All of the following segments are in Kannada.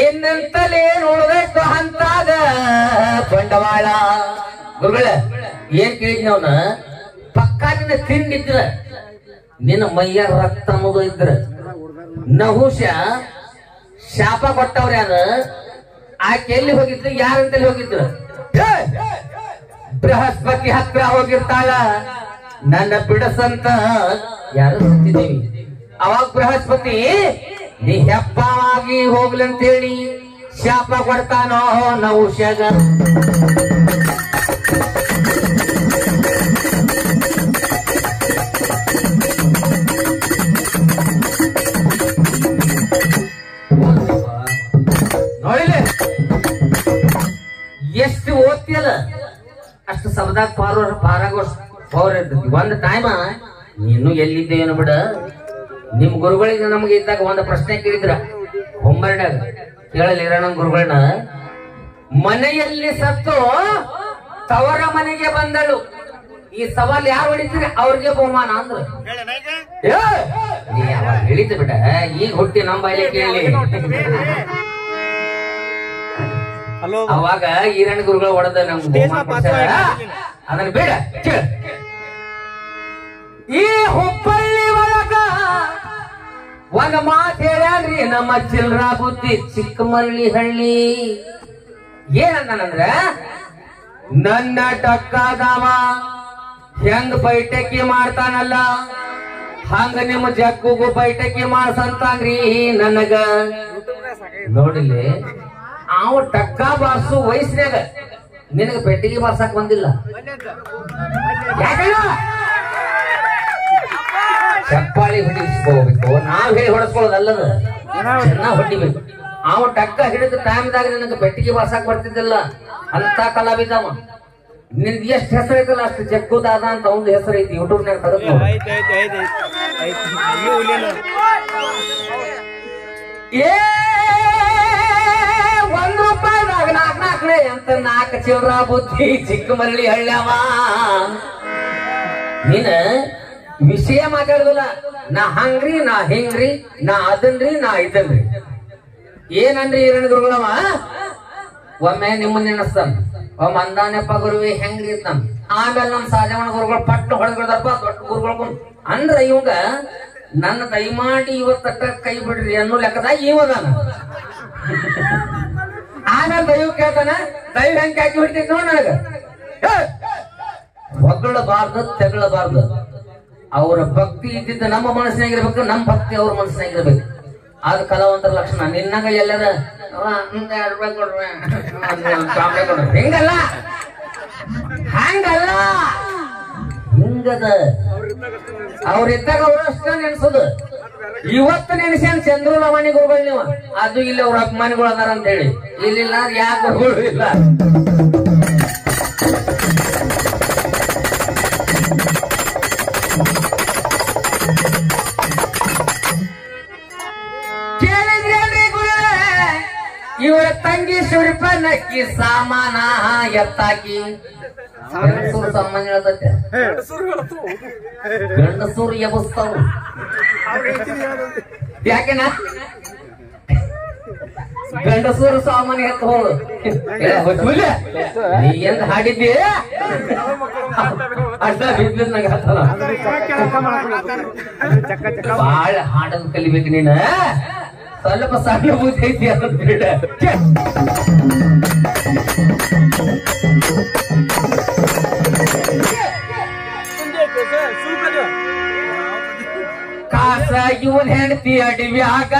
ನಿನ್ನಂತಲೇ ನೋಡ್ಬೇಕು ಅಂತಾದ ಬಂಡವಾಳ ಗುರುಗಳ ಏನ್ ಕೇಳಿದ್ನ ಅವನ ಪಕ್ಕ ನಿನ್ನ ತಿಂಡಿದ್ರ ನಿನ್ನ ಮೈಯ ರಕ್ತ ಅನ್ನೋದು ಇದ್ರ ನಹುಷ ಶಾಪ ಕೊಟ್ಟವ್ರ ಯಾರ ಆಕೆ ಎಲ್ಲಿ ಹೋಗಿದ್ರು ಯಾರಂತಲ್ಲಿ ಹೋಗಿದ್ರು ಏ! ಬೃಹಸ್ಪತಿ ಹತ್ರ ಹೋಗಿರ್ತಾಳ ನನ್ನ ಬಿಡಸಂತ ಯಾರು ಸುತ್ತಿದ್ದೀವಿ ಅವಾಗ ಬೃಹಸ್ಪತಿ ನೀ ಹೆಪ್ಪವಾಗಿ ಹೋಗ್ಲಂತೇಳಿ ಶಾಪ ಕೊಡ್ತಾನೋ ನಹುಷಗ ನೋಡಿಲೆ ಎಷ್ಟು ಓದ್ತಿಯಲ್ಲ ಅಷ್ಟು ಸಬದಾಗ ಪಾರ ಪಾರಾಗೋ ಪವರ್ ಇರ್ತೈತಿ ಒಂದ್ ಟೈಮ ನೀನು ಎಲ್ಲಿದ್ದೇನು ಬಿಡ ನಿಮ್ ಗುರುಗಳಿಗೆ ನಮ್ಗೆ ಇದ್ದಾಗ ಒಂದ್ ಪ್ರಶ್ನೆ ಕೇಳಿದ್ರ ಹೊಂಬರ್ಡ್ಯಾಗ ಕೇಳಲಿರ ನಮ್ ಗುರುಗಳನ್ನ ಮನೆಯಲ್ಲಿ ಸತ್ತು ತವರ ಮನೆಗೆ ಬಂದಳು ಈ ಸವಾಲ್ ಯಾರು ಹೊಡಿತೀರಿ ಅವ್ರಿಗೆ ಬಹುಮಾನ ಅಂದ್ರು ಏ, ನೀ ಅವಾಗ ಹೇಳಿದ್ದೆ ಬಿಡ ಈಗ ಹುಟ್ಟಿ ನಮ್ಮ ಬಾಯಲ್ಲಿ ಕೇಳಿ ಹಲೋ ಅವಾಗ ಈರಣ್ಣ ಗುರುಗಳು ಹೊಡೆದ ನಮ್ಗೆ ಬಹುಮಾನ ಕೊಡ್ಸ್ಯಾರ. ಅದನ್ನ ಬೇಡ ಕೇಳ ಈ ಹುಬ್ಬಳ್ಳಿ ಒಳಗ ಒಂದ್ ಮಾತು ಹೇಳ್ಯಾನ್ರಿ ನಮ್ಮ ಚಿಲ್ರ ಬುದ್ಧಿ ಚಿಕ್ಕಮರಳಿ ಹಳ್ಳಿ ಏನಂದನಂದ್ರ ನನ್ನ ಟಕ್ಕಾದವ ಹೆಂಗ್ ಬೈಟಕಿ ಮಾಡ್ತಾನಲ್ಲ ಹಂಗ ನಿಮ್ಮ ಜಗ್ಗುಗೂ ಬೈಟಕಿ ಮಾಡ್ಸಂತಾನ್ರಿ ನನಗ ನೋಡಿಲಿ ಅವ ಟಕ್ಕ ಬಾರ್ಸು ವಯಸ್ಸಿನಾಗ ನಿನಗ ಪೆಟ್ಟಿಗೆ ಬಾರ್ಸಕ್ ಬಂದಿಲ್ಲ ಯಾಕಣ್ಣ? ಚಪ್ಪಾಳಿ ಹೊಡಿಸ್ಕೋಬೇಕು ನಾವ್ ಹೇಳಿ ಹೊಡೆಸ್ಕೊಳ್ಳೋದಲ್ಲದ ಚೆನ್ನಾಗ್ ಹೊಡಿಬೇಕು ಅವ ಟಕ್ಕ ಹಿಡಿದ ಟೈಮ್ದಾಗ ನಿನಗ ಪೆಟ್ಟಿಗೆ ಬಾರ್ಸಕ್ ಬರ್ತಿದ್ದಿಲ್ಲ ಅಂತ ಕಲಾವಿದವ ನಿನ್ಗೆ ಎಷ್ಟು ಹೆಸರು ಐತಲ್ಲ ಅಷ್ಟು ಜಗ್ಗುದಾದ ಅಂತ ಒಂದು ಹೆಸರು ಐತಿ ಯೂಟ್ಯೂಬ್ನಾಗ ತೆಗೆದು ನೋಡು. ಆಯ್ತು ಆಯ್ತು ಆಯ್ತು ಆಯ್ತು ಆಯ್ತು ಇಲ್ಲಿ ಹುಲಿಯಲ್ಲ ಏ ಒಂದ್ ರೂಪಾಯಿದಾಗ ನಾಲ್ಕು ನಾಲ್ಕನೇ ಅಂತ ನಾಲ್ಕು ಚಿಲ್ರ ಬುದ್ಧಿ ಚಿಕ್ಕ ಮರಳಿ ಹಳ್ಳ್ಯಾವ ನೀನ ವಿಷಯ ಮಾತಾಡುದಿಲ್ಲ ನಾ ಹಂಗ್ರಿ ನಾ ಹಿಂಗ್ರಿ ನಾ ಅದನ್ರಿ ನಾ ಇದನ್ರಿ ಏನನ್ರಿ ಹಿರಣ್ಯ ಗುರುಗಳವ ಒಮ್ಮೆ ನಿಮ್ಮನ್ನ ನೆನಸ್ತಾನ ಒಮ್ಮ ಅಂದಾನಪ್ಪ ಗುರುವಿ ಹೆಂಗ್ರಿ ಇರ್ತಾನ ಆಮೇಲೆ ನಮ್ ಸಾಜವಣ ಗುರುಗಳು ಪಟ್ಟು ಹೊಡೆದ್ಬಿಡ್ದಪ್ಪ ದೊಡ್ಡ ಗುರುಗಳು ಕುಂತ್. ಅಂದ್ರ ಇವಂಗ ನನ್ನ ದಯಮಾಡಿ ಇವತ್ತ ಕೈ ಬಿಡ್ರಿ ಅನ್ನೋ ಲೆಕ್ಕದಾಗ ಇವದಾನ ಆಮೇಲೆ ದೈವ ಕೇಳ್ತಾನ ದೈವ ಹೆಂಗ್ ಹಾಕಿ ಬಿಡ್ತೈತಿ ನೋಡ್ ನನಗ ಏ! ಹೊಗಳಬಾರ್ದು ತೆಗಳಬಾರ್ದು ಅವರ ಭಕ್ತಿ ಇದ್ದಿದ್ದ ನಮ್ಮ ಮನಸ್ಸಿನಾಗಿರ್ಬೇಕು ನಮ್ಮ ಭಕ್ತಿ ಅವ್ರ ಮನಸ್ಸಿನಾಗಿರ್ಬೇಕು ಅದು ಕಲಾವಂತರ ಲಕ್ಷಣ ನಿನ್ನಾಗ ಎಲ್ಲರ ಅವ ಒಂದ್ ಎರಡ್ ರೂಪಾಯಿ ಕೊಡ್ರಿ ಒಂದ್ ಚಾಕ್ಲೇಟ್ ಕೊಡ್ರಿ ಹಿಂಗಲ್ಲ ಹಂಗಲ್ಲ ಹಿಂಗದ ಅವ್ರಿದ್ದಾಗ ಅವ್ರು ಅಷ್ಟ ನೆನ್ಸೋದು ಇವತ್ತು ನೆನೆಸ್ಯಾನ ಚಂದ್ರಲವಾಣಿ ಗುರುಗಳು ನೀವು ಅದು ಇಲ್ಲಿ ಅವ್ರ ಅಭಿಮಾನಿಗಳು ಅದಾರ ಅಂತ ಹೇಳಿ ಇಲ್ಲಿಲ್ಲ ಯಾಕೆ ಗುರುಗಳು ಇಲ್ಲ ಕೇಳಿದ್ರೇನ್ರಿ ಗುರುಗಳೇ ಇವರ ತಂಗಿ ಸುರಿಪ ನಕ್ಕಿ ಸಾಮಾನ ಎತ್ತಾಕಿ ಗಂಡಸೂರು ಸಾಮಾನ್ಯ ಹೇಳ್ತೈತೆ ಗಂಡಸೂರು ಎಬಸ್ತಾವು ಯಾಕೆನ ಗಂಡಸೂರು ಸಾಮಾನ್ಯ ಎತ್ತೋಳು ನೀ ಎಂದ ಹಾಡಿದ್ದಿ ಅಷ್ಟ ಬಿದ್ದ ನಂಗೆ ಹತ್ತಲ್ಲ ಬಾಳ ಹಾಡೋದು ಕಲಿಬೇಕು ನೀನ ಸ್ವಲ್ಪ ಸಣ್ಣ ಬುದ್ಧಿ ಐತಿ ಅಂತ ಬಿಡ ಛೆ. ಕಾಸ ಇವನ್ ಹೆಂಡತಿ ಅಡಿವ್ಯಾಗ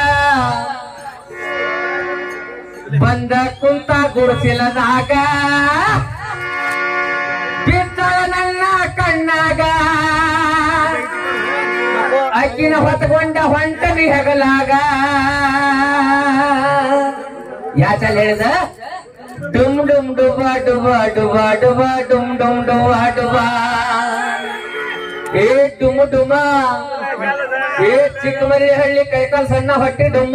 ಬಂದ ಕುಂತ ಗುಡಿಸಿಲದಾಗ ಬಿದ್ದಳ ನನ್ನ ಕಣ್ಣಾಗ ಅಕ್ಕಿನ ಹೊತ್ಕೊಂಡ ಹೊಂಟನಿ ಹೆಗಲಾಗ ಯಾಚಲ್ ಹೇಳಿದ ಡುಮ್ ಡುಮ್ ಡುಬಾ ಡುಬಾ ಡುಬಾ ಡುಬಾ ಡುಮ್ ಡುಮ್ ಡುಬಾ ಡುಬಾ ಏ ಡುಮ್ ಡುಮ ಏ ಚಿಕ್ಕಮರಿ ಹಳ್ಳಿ ಕೈಕಾಲ್ ಸಣ್ಣ ಹೊಟ್ಟೆ ಡುಮ್ಮ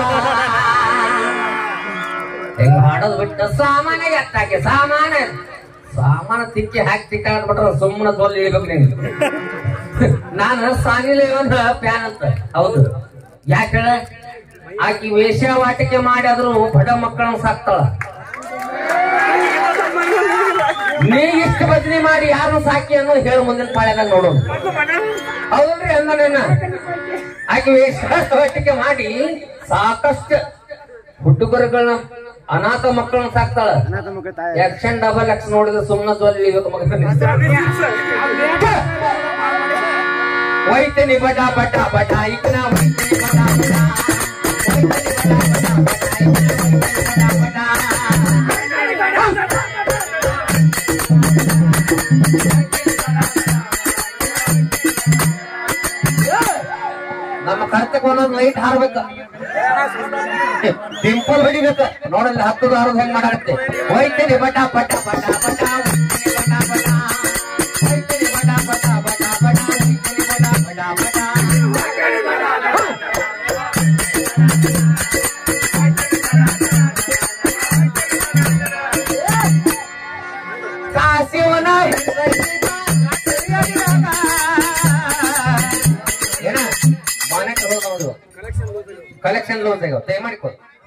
ಹೆಂಗ ಹಾಡೋದ್ ಬಿಟ್ಟು ಸಾಮಾನ್ಯ ಎತ್ತಾಕೆ ಸಾಮಾನ ಸಾಮಾನ ತಿಕ್ಕಿ ಹಾಕಿ ತಿಕ್ಕಾಡ್ಬಿಟ್ರ ಸುಮ್ಮನೆ ತೊಲ್ ಇಳಿಬೇಕು ನೀನು ನಾನು ಸಾನಿಲೆ ಒಂದು ಪ್ಯಾನ್ ಅಂತ ಹೌದು ಯಾಕೆ ಹೇಳ ಆಕಿ ವೇಶ್ಯಾವಾಟಿಕೆ ಮಾಡಿ ಆದ್ರೂ ಬಡ ಮಕ್ಕಳನ್ನ ಸಾಕ್ತಾಳ ನೀ ಇಷ್ಟು ಭಜನೆ ಮಾಡಿ ಯಾರನ್ನ ಸಾಕಿ ಅನ್ನೋದು ಹೇಳು ಮುಂದಿನ ಪಾಳ್ಯದಾಗ ನೋಡೋಣ ಹೌದ್ರಿ ಅಂದಣ್ಣ ಆಕೆ ವೇಶ್ಯಾವಾಟಿಕೆ ಮಾಡಿ ಸಾಕಷ್ಟು ಹುಡುಗರುಗಳನ್ನ ಅನಾಥ ಮಕ್ಕಳನ್ನ ಸಾಕ್ತಾಳ ಎಕ್ಷನ್ ಡಬಲ್ ಎಕ್ಸ್ ನೋಡಿದ್ರೆ ಸುಮ್ಮನೆ ಜೊಲ್ಲಿಬೇಕು ಮಗ ವೈತನಿ ಬಡ ಬಡ ಬಡ ಇಕ್ನ ವೈತನಿ ಬಡ ಬಡ ವೈತನಿ ಬಡ ಬಡ ಬಡ ಇಕ್ನ ವೈತನಿ ಬಡ ಬಡ ನಮ್ಮ ಕರ್ತಕ್ಕೆ ಒಂದೊಂದು ಲೈಟ್ ಹಾರ್ಬೇಕ ಡಿಂಪಲ್ ಹೊಡಿಬೇಕ ನೋಡಲ್ಲಿ ಹತ್ತದ ಹಾರೋದು ಹೆಂಗ್ ಮಾಡಾಕತ್ತೆ ಹೋಯ್ತೇನೆ ಬಟ ಬಟ ಬಟ ಬಟ ಹೋಯ್ತೇನೆ ಬಟ ಬಟ ಹೋಯ್ತೇನೆ ಬಟ ಬಟ ಬಟ ಬಟ ಹೋಯ್ತೇನೆ ಬಟ ಬಟ ಬಟ ಕಾಸಿವನ ಏನ ಮನೆ ಕಲೆಕ್ಷನ್ ಲೋಸ್ ಆಗ್ಯಾವ ದಯಮಾಡಿ ಕೊಡು